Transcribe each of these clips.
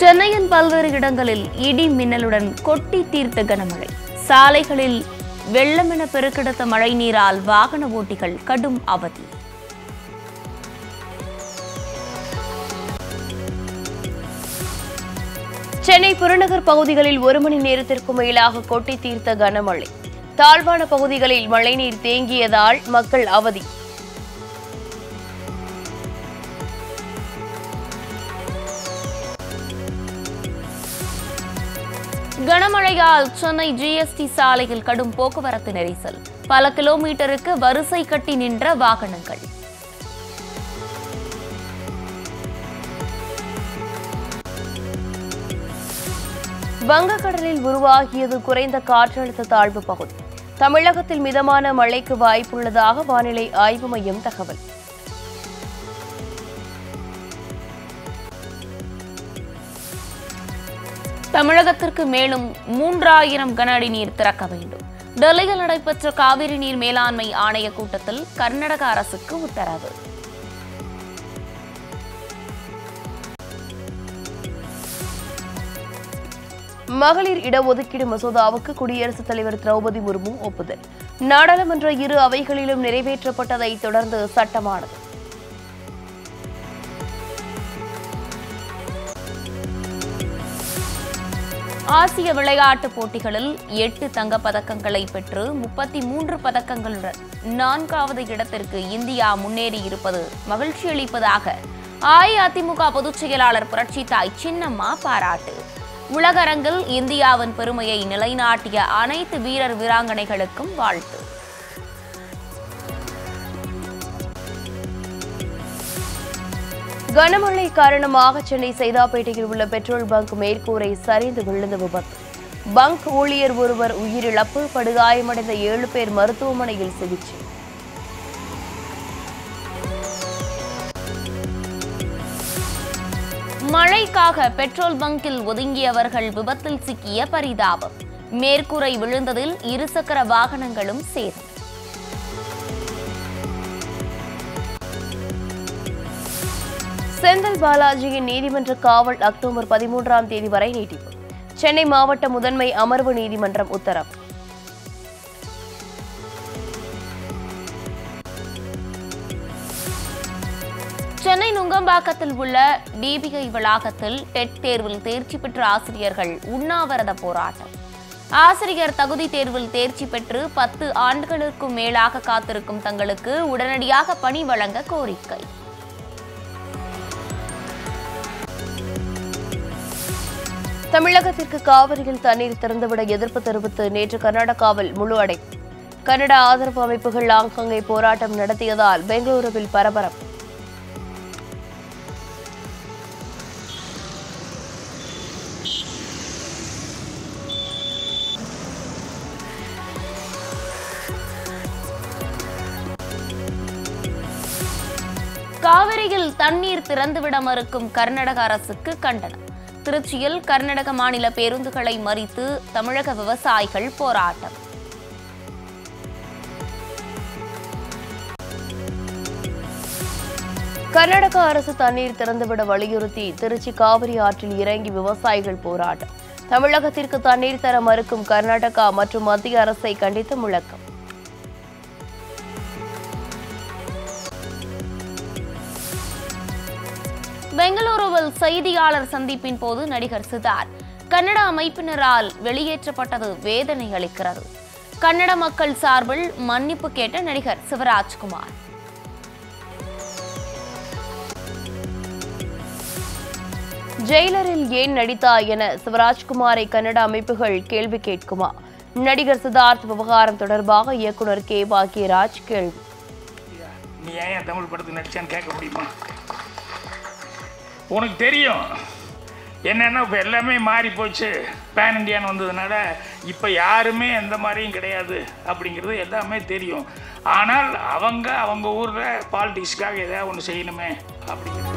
சென்னையின் பல்வேறு இடங்களில் இடி மின்னலுடன் கொட்டி தீர்த்த கனமழை சாலைகளில் வெள்ளமென பெருக்கெடுத்த மழை நீரால் வாகன ஓட்டிகள் கடும் அவதி சென்னை புறநகர் பகுதிகளில் ஒரு மணி நேரத்திற்கும் மேலாக கொட்டி தீர்த்த கனமழை தாழ்வான பகுதிகளில் மழைநீர் தேங்கியதால் மக்கள் அவதி கனமழையால் சென்னை ஜிஎஸ்டி சாலையில் கடும் போக்குவரத்து நெரிசல் பல கிலோமீட்டருக்கு வரிசை கட்டி நின்ற வாகனங்கள் வங்கக்கடலில் உருவாகியது குறைந்த காற்றழுத்த தாழ்வு பகுதி தமிழகத்தில் மிதமான மழைக்கு வாய்ப்புள்ளதாக வானிலை ஆய்வு மையம் தகவல் தமிழகத்திற்கு மேலும் மூன்றாயிரம் கன அடி நீர் திறக்க வேண்டும் டெல்லியில் நடைபெற்ற காவிரி நீர் மேலாண்மை ஆணைய கூட்டத்தில் கர்நாடக அரசுக்கு உத்தரவு மகளிர் இடஒதுக்கீடு மசோதாவுக்கு குடியரசுத் தலைவர் திரௌபதி முர்மு ஒப்புதல் நாடாளுமன்ற இரு அவைகளிலும் நிறைவேற்றப்பட்டதை தொடர்ந்து சட்டமானது ஆசிய விளையாட்டுப் போட்டிகளில் எட்டு தங்கப் பதக்கங்களை பெற்று முப்பத்தி மூன்று பதக்கங்களுடன் நான்காவது இடத்திற்கு இந்தியா முன்னேறி இருப்பது மகிழ்ச்சி அளிப்பதாக அஇஅதிமுக பொதுச் செயலாளர் புரட்சித்தாய் சின்னம்மா பாராட்டு உலகரங்கில் இந்தியாவின் பெருமையை நிலைநாட்டிய அனைத்து வீரர் வீராங்கனைகளுக்கும் வாழ்த்து கனமழை காரணமாக சென்னை சைதாப்பேட்டையில் உள்ள பெட்ரோல் பங்க் மேற்கூரை சரிந்து விழுந்த விபத்து பங்க் ஊழியர் ஒருவர் உயிரிழப்பு படுகாயமடைந்த ஏழு பேர் மருத்துவமனையில் சிகிச்சை மழைக்காக பெட்ரோல் பங்கில் ஒதுங்கியவர்கள் விபத்தில் சிக்கிய பரிதாபம் மேற்கூரை விழுந்ததில் இருசக்கர வாகனங்களும் சேதம் செந்தில் பாலாஜியின் நீதிமன்ற காவல் அக்டோபர் பதிமூன்றாம் தேதி வரை நீட்டிப்பு சென்னை மாவட்ட முதன்மை அமர்வு நீதிமன்றம் உத்தரவு சென்னை நுங்கம்பாக்கத்தில் உள்ள டிபிஐ வளாகத்தில் டெட் தேர்வில் தேர்ச்சி பெற்ற ஆசிரியர்கள் உண்ணாவிரத போராட்டம் ஆசிரியர் தகுதி தேர்வில் தேர்ச்சி பெற்று பத்து ஆண்டுகளுக்கும் மேலாக காத்திருக்கும் தங்களுக்கு உடனடியாக பணி வழங்க கோரிக்கை தமிழகத்திற்கு காவிரியில் தண்ணீர் திறந்துவிட எதிர்ப்பு தெரிவித்து நேற்று கர்நாடகாவில் முழு அடைப்பு கன்னட ஆதரவு அமைப்புகள் ஆங்காங்கே போராட்டம் நடத்தியதால் பெங்களூருவில் பரபரப்பு காவிரியில் தண்ணீர் திறந்துவிட மறுக்கும் கர்நாடக அரசுக்கு கண்டனம் திருச்சியில் கர்நாடக மாநில பேருந்துகளை மறித்து தமிழக விவசாயிகள் போராட்டம் கர்நாடக அரசு தண்ணீர் திறந்துவிட வலியுறுத்தி திருச்சி காவிரி ஆற்றில் இறங்கி விவசாயிகள் போராட்டம் தமிழகத்திற்கு தண்ணீர் தர மறுக்கும் கர்நாடகா மற்றும் மத்திய அரசை கண்டித்து முழக்கம் பெங்களூருவில் செய்தியாளர் சந்திப்பின் போது நடிகர் சித்தார்த் கன்னட அமைப்பினரால் வெளியேற்றப்பட்டது வேதனை அளிக்கிறது கன்னட மக்கள் சார்பில் மன்னிப்பு கேட்ட நடிகர் சிவராஜ்குமார் ஜெயிலரில் ஏன் நடித்தாய் என சிவராஜ்குமாரை கன்னட அமைப்புகள் கேள்வி கேட்குமா நடிகர் சித்தார்த் விவகாரம் தொடர்பாக இயக்குனர் கே பாக்யராஜ் கேள்வி நீ ஏன் என் தமிழ் படத்துக்கு நடிச்சான்னு கேட்க முடியுமா உனக்கு தெரியும் என்னென்னா இப்போ எல்லாமே மாறி போச்சு பேன் இண்டியான்னு வந்ததுனால இப்போ யாருமே எந்த மாதிரியும் கிடையாது அப்படிங்கிறது எல்லாமே தெரியும் ஆனால் அவங்க அவங்க ஊரில் பாலிடிக்ஸ்க்காக எதாவது ஒன்று செய்யணுமே அப்படிங்கிறது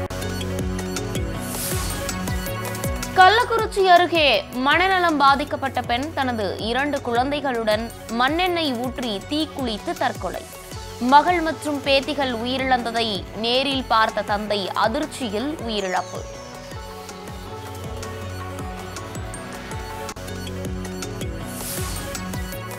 கள்ளக்குறிச்சி அருகே மனநலம் பாதிக்கப்பட்ட பெண் தனது இரண்டு குழந்தைகளுடன் மண்ணெண்ணெய் ஊற்றி தீக்குளித்து தற்கொலை மகள் மற்றும் பேத்திகள் உயிரிழந்ததை நேரில் பார்த்த தந்தை அதிர்ச்சியில் உயிரிழப்பு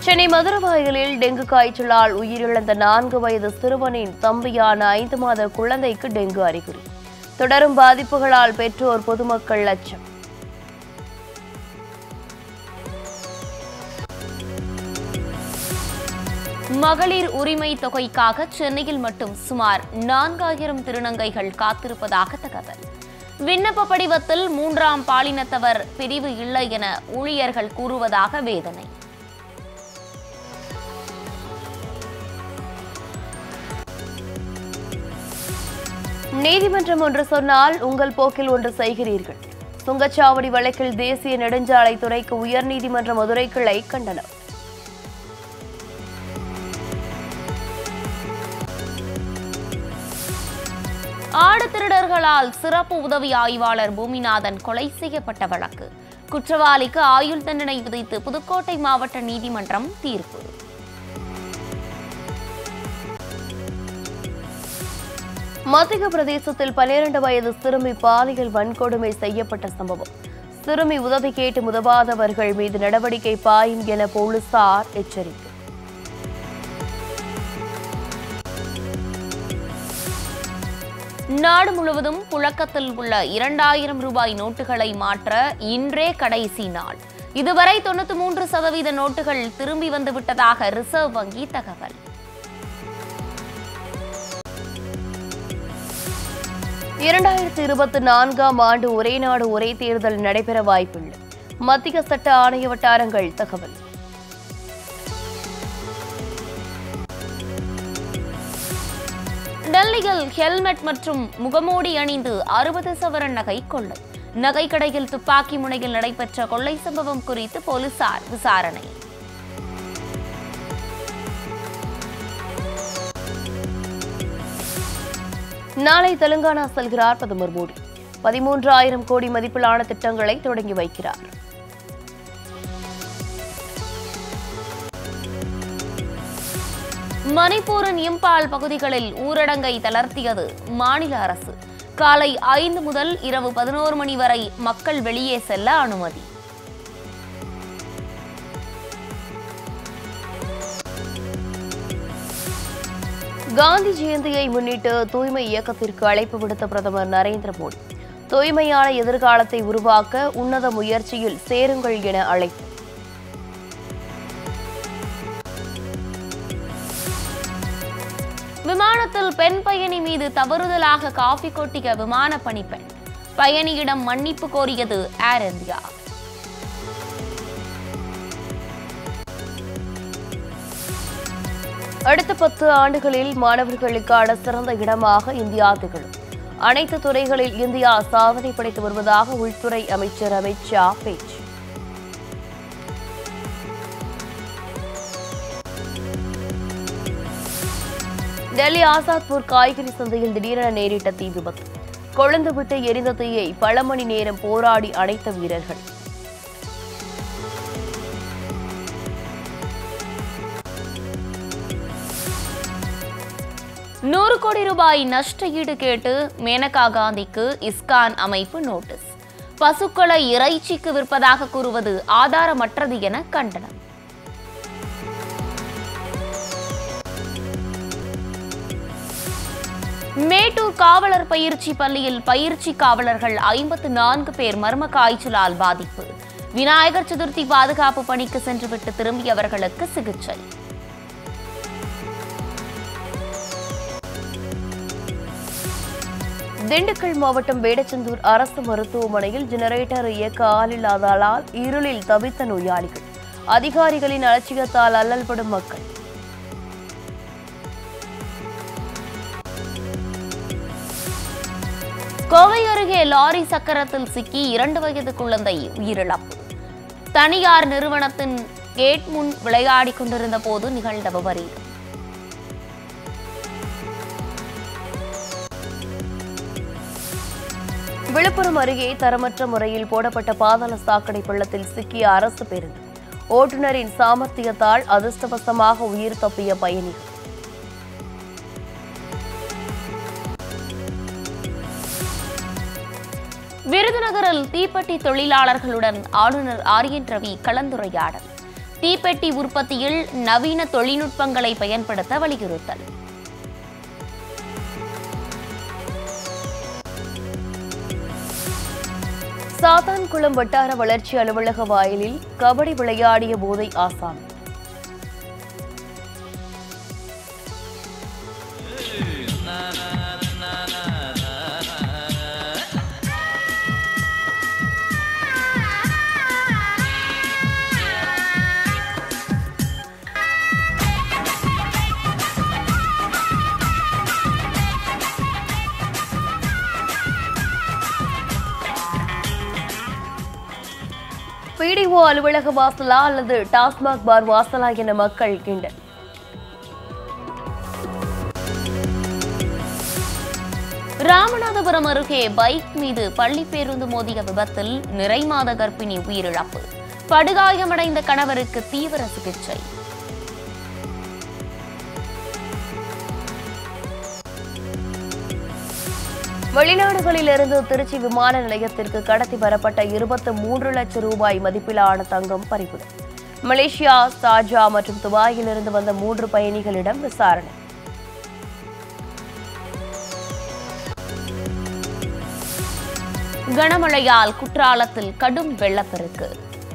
சென்னை மதுரவாயலில் டெங்கு காய்ச்சலால் உயிரிழந்த நான்கு வயது சிறுவனின் தம்பியான ஐந்து மாத குழந்தைக்கு டெங்கு அறிகுறி தொடரும் பாதிப்புகளால் பெற்றோர் பொதுமக்கள் அச்சம் மகளிர் உரிமை தொகைக்காக சென்னையில் மட்டும் சுமார் நான்காயிரம் திருநங்கைகள் காத்திருப்பதாக தகவல் விண்ணப்ப படிவத்தில் மூன்றாம் பாலினத்தவர் பிரிவு இல்லை என ஊழியர்கள் கூறுவதாக வேதனை நீதிமன்றம் ஒன்று சொன்னால் உங்கள் போக்கில் ஒன்று செய்கிறீர்கள் சுங்கச்சாவடி வழக்கில் தேசிய நெடுஞ்சாலைத்துறைக்கு உயர்நீதிமன்ற மதுரை கிளை கண்டனம் ஆடு திருடர்களால் சிறப்பு உதவி ஆய்வாளர் பூமிநாதன் கொலை செய்யப்பட்ட வழக்கு குற்றவாளிக்கு ஆயுள் தண்டனை விதித்து புதுக்கோட்டை மாவட்ட நீதிமன்றம் தீர்ப்பு மத்திய பிரதேசத்தில் பன்னிரண்டு வயது சிறுமி பாலியல் வன்கொடுமை செய்யப்பட்ட சம்பவம் சிறுமி உதவி கேட்டு உதவாதவர்கள் மீது நடவடிக்கை பாயும் என போலீசார் எச்சரிக்கை நாடு முழுவதும் புழக்கத்தில் உள்ள இரண்டாயிரம் ரூபாய் நோட்டுகளை மாற்ற இன்றே கடைசி நாள் இதுவரை தொண்ணூத்தி மூன்று சதவீத நோட்டுகள் திரும்பி வந்து விட்டதாக ரிசர்வ் வங்கி தகவல் இரண்டாயிரத்தி இருபத்தி நான்காம் ஆண்டு ஒரே நாடு ஒரே தேர்தல் நடைபெற வாய்ப்பில்லை மத்திய சட்ட ஆணைய வட்டாரங்கள் தகவல் டெல்லியில் ஹெல்மெட் மற்றும் முகமூடி அணிந்து அறுபது சவரன் நகை கொள்ளை நகைக்கடையில் துப்பாக்கி முனையில் நடைபெற்ற கொள்ளை சம்பவம் குறித்து போலீசார் விசாரணை நாளை தெலுங்கானா செல்கிறார் பிரதமர் மோடி பதிமூன்றாயிரம் கோடி மதிப்பிலான திட்டங்களை தொடங்கி வைக்கிறார் மணிப்பூரின் இம்பால் பகுதிகளில் ஊரடங்கை தளர்த்தியது மாநில அரசு காலை ஐந்து முதல் இரவு பதினோரு மணி வரை மக்கள் வெளியே செல்ல அனுமதி காந்தி ஜெயந்தியை முன்னிட்டு தூய்மை இயக்கத்திற்கு அழைப்பு விடுத்த பிரதமர் நரேந்திர மோடி தூய்மையான எதிர்காலத்தை உருவாக்க உன்னத முயற்சியில் சேருங்கள் என அழைப்பு விமானத்தில் பெண் பயணி மீது தவறுதலாக காஃபி கொட்டிய விமான பணிப்பெண் பயணியிடம் மன்னிப்பு கோரியது ஏர் இந்தியா அடுத்த பத்து ஆண்டுகளில் மாணவர்களுக்கான சிறந்த இடமாக இந்தியா திகழும் அனைத்து துறைகளில் இந்தியா சாதனை படைத்து வருவதாக உள்துறை அமைச்சர் அமித் ஷா பேச்சு டெல்லி ஆசாத்பூர் காய்கறி சந்தையில் திடீரென நேரிட்ட தீ விபத்து கொழுந்து விட்டு எரிந்த தீயை பல மணி நேரம் போராடி அணைத்த வீரர்கள் நூறு கோடி ரூபாய் நஷ்ட ஈடு கேட்டு மேனகா காந்திக்கு இஸ்கான் அமைப்பு நோட்டீஸ் பசுக்களை இறைச்சிக்கு விற்பதாக கூறுவது ஆதாரமற்றது என கண்டனம் மேட்டூர் காவலர் பயிற்சி பள்ளியில் பயிற்சி காவலர்கள் ஐம்பத்து நான்கு பேர் மர்ம காய்ச்சலால் பாதிப்பு விநாயகர் சதுர்த்தி பாதுகாப்பு பணிக்கு சென்றுவிட்டு திரும்பியவர்களுக்கு சிகிச்சை திண்டுக்கல் மாவட்டம் வேடச்சந்தூர் அரசு மருத்துவமனையில் ஜெனரேட்டர் இயக்க ஆளில்லாததால் இருளில் தவித்த நோயாளிகள் அதிகாரிகளின் அலட்சியத்தால் அல்லல்படும் மக்கள் கோவை அருகே லாரி சக்கரத்தில் சிக்கி இரண்டு வயது குழந்தை உயிரிழப்பு தனியார் நிறுவனத்தின் கேட் முன் விளையாடிக் கொண்டிருந்த போது நிகழ்ந்த விபரீதம் விழுப்புரம் அருகே தரமற்ற முறையில் போடப்பட்ட பாதாள சாக்கடை பள்ளத்தில் சிக்கிய அரசு பேருந்து ஓட்டுநரின் சாமர்த்தியத்தால் அதிர்ஷ்டவசமாக உயிர் தப்பிய பயணிகள் விருதுநகரில் தீப்பெட்டி தொழிலாளர்களுடன் ஆளுநர் ஆர் என் ரவி கலந்துரையாடல் தீப்பெட்டி உற்பத்தியில் நவீன தொழில்நுட்பங்களை பயன்படுத்த வலியுறுத்தல் சாத்தான்குளம் வட்டார வளர்ச்சி அலுவலக வாயிலில் கபடி விளையாடிய போதை ஆசாமி பிடிஓ அலுவலக வாசலா அல்லது டாஸ்மாக் பார் வாசலா என மக்கள் கிண்டல் ராமநாதபுரம் அருகே பைக் மீது பள்ளி பேருந்து மோதிய விபத்தில் நிறைமாத கர்ப்பிணி உயிரிழப்பு படுகாயமடைந்த கணவருக்கு தீவிர சிகிச்சை வெளிநாடுகளிலிருந்து திருச்சி விமான நிலையத்திற்கு கடத்தி வரப்பட்ட இருபத்து மூன்று லட்சம் ரூபாய் மதிப்பிலான தங்கம் பறிமுதல் மலேசியா சார்ஜா மற்றும் துபாயிலிருந்து வந்த மூன்று பயணிகளிடம் விசாரணை கனமழையால் குற்றாலத்தில் கடும் வெள்ளப்பெருக்கு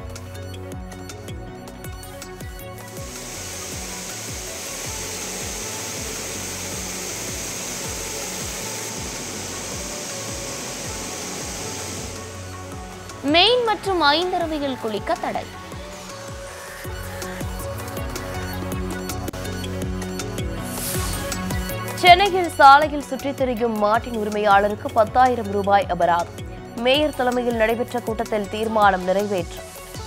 மெயின் மற்றும் ஐந்தருவியில் குளிக்க தடை சென்னையில் சாலையில் சுற்றித் திரியும் மாட்டின் உரிமையாளருக்கு பத்தாயிரம் ரூபாய் அபராதம் மேயர் தலைமையில் நடைபெற்ற கூட்டத்தில் தீர்மானம் நிறைவேற்றம்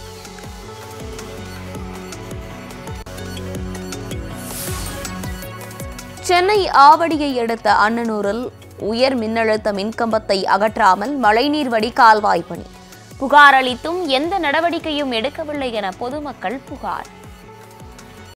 சென்னை ஆவடியை அடுத்த அன்னனூரில் உயர் மின்னழுத்த மின்கம்பத்தை அகற்றாமல் மழைநீர் வடிகால்வாய் பணி புகார் அளித்தும் எந்த நடவடிக்கையும் எடுக்கவில்லை என பொதுமக்கள் புகார்